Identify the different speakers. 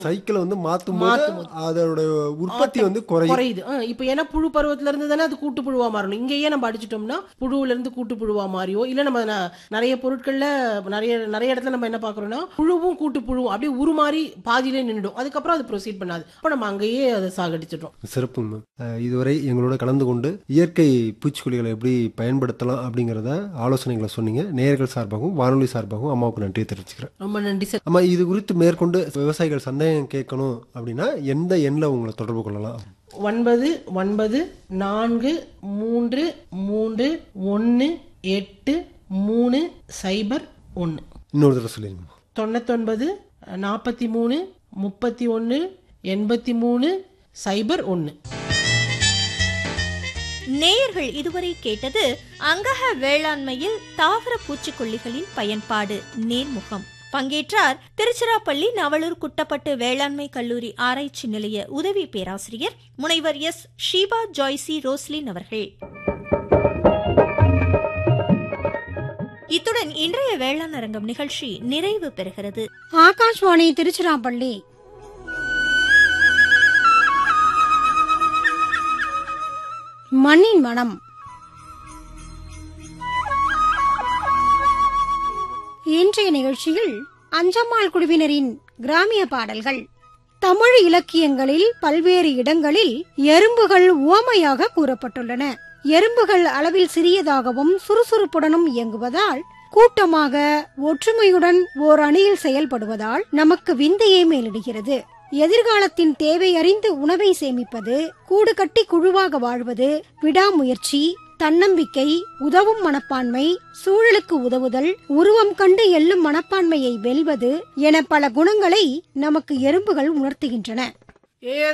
Speaker 1: சைக்கிளை வந்து மாத்தும் போது
Speaker 2: மாத்தும்போது.
Speaker 1: அதோட உற்பத்தி வந்து குறையும்
Speaker 2: குறையுது ஆ, இப்ப ஏன்னா புழு பருவத்துல இருந்து தானே அது கூட்டு புழுவா மாறணும் இங்கேயே நம்ம அடிச்சிட்டோம்னா புழுவுல இருந்து கூட்டு புழுவா மாறியோ இல்ல நம்ம ந- நிறைய பொருட்கள்ல நிறைய நிறைய இடத்துல நம்ம என்ன பாக்குறோம்னா புழுவும் கூட்டு புழுவும் அப்படியே உருமாறி பாதியிலே நின்றுடும் அதுக்கப்புறம் அது ப்ரொசீட் பண்ணாது அப்ப நம்ம அங்கேயே அதை சாகடிச்சிடுறோம்
Speaker 1: சிறப்பு மேம் அஹ் இதுவரை எங்களோட கலந்து கொண்டு இயற்கை பூச்சிக்கொல்லிகளை எப்படி பயன்படுத்தலாம் அப்படிங்கிறத ஆலோசனைகளை சொன்னீங்க நேயர்கள் சார்பாகவும் வானொலி சார்பாகவும் அம்மாவுக்கு நன்றி தெரிவிச்சுக்கிறேன்
Speaker 2: ரொம்ப நன்றி சார்
Speaker 1: அம்மா இது குறித்து மேற்கொண்டு விவசாயிகள் சந்தேகம் கேட்கணும் அப்படின்னா எந்த எண்ணில் உங்களை தொடர்பு கொள்ளலாம்
Speaker 2: ஒன்பது ஒன்பது நான்கு மூன்று மூன்று ஒன்று எட்டு மூணு சைபர் ஒன்று
Speaker 1: இன்னொரு தடவை சொல்லிடுங்கம்மா
Speaker 2: தொண்ணூத்தொன்பது நாற்பத்தி மூணு முப்பத்தி ஒன்று எண்பத்தி மூணு சைபர் ஒன்று
Speaker 3: நேயர்கள் இதுவரை கேட்டது அங்கக வேளாண்மையில் தாவர பூச்சிக்கொல்லிகளின் பயன்பாடு நேர்முகம் பங்கேற்றார் திருச்சிராப்பள்ளி நவலூர் குட்டப்பட்டு வேளாண்மை கல்லூரி ஆராய்ச்சி நிலைய உதவி பேராசிரியர் முனைவர் எஸ் ஷீபா ஜாய்சி ரோஸ்லின் அவர்கள் இத்துடன் இன்றைய வேளாண் அரங்கம் நிகழ்ச்சி நிறைவு பெறுகிறது
Speaker 4: ஆகாஷ்வாணி திருச்சிராப்பள்ளி மண்ணின் மனம் இன்றைய நிகழ்ச்சியில் அஞ்சம்மாள் குழுவினரின் கிராமிய பாடல்கள் தமிழ் இலக்கியங்களில் பல்வேறு இடங்களில் எறும்புகள் உவமையாக கூறப்பட்டுள்ளன எறும்புகள் அளவில் சிறியதாகவும் சுறுசுறுப்புடனும் இயங்குவதால் கூட்டமாக ஒற்றுமையுடன் ஓர் அணியில் செயல்படுவதால் நமக்கு விந்தையே மேலிடுகிறது எதிர்காலத்தின் தேவை அறிந்து உணவை சேமிப்பது கூடு கட்டி குழுவாக வாழ்வது விடாமுயற்சி தன்னம்பிக்கை உதவும் மனப்பான்மை சூழலுக்கு உதவுதல் உருவம் கண்டு எள்ளும் மனப்பான்மையை வெல்வது என பல குணங்களை நமக்கு எறும்புகள் உணர்த்துகின்றன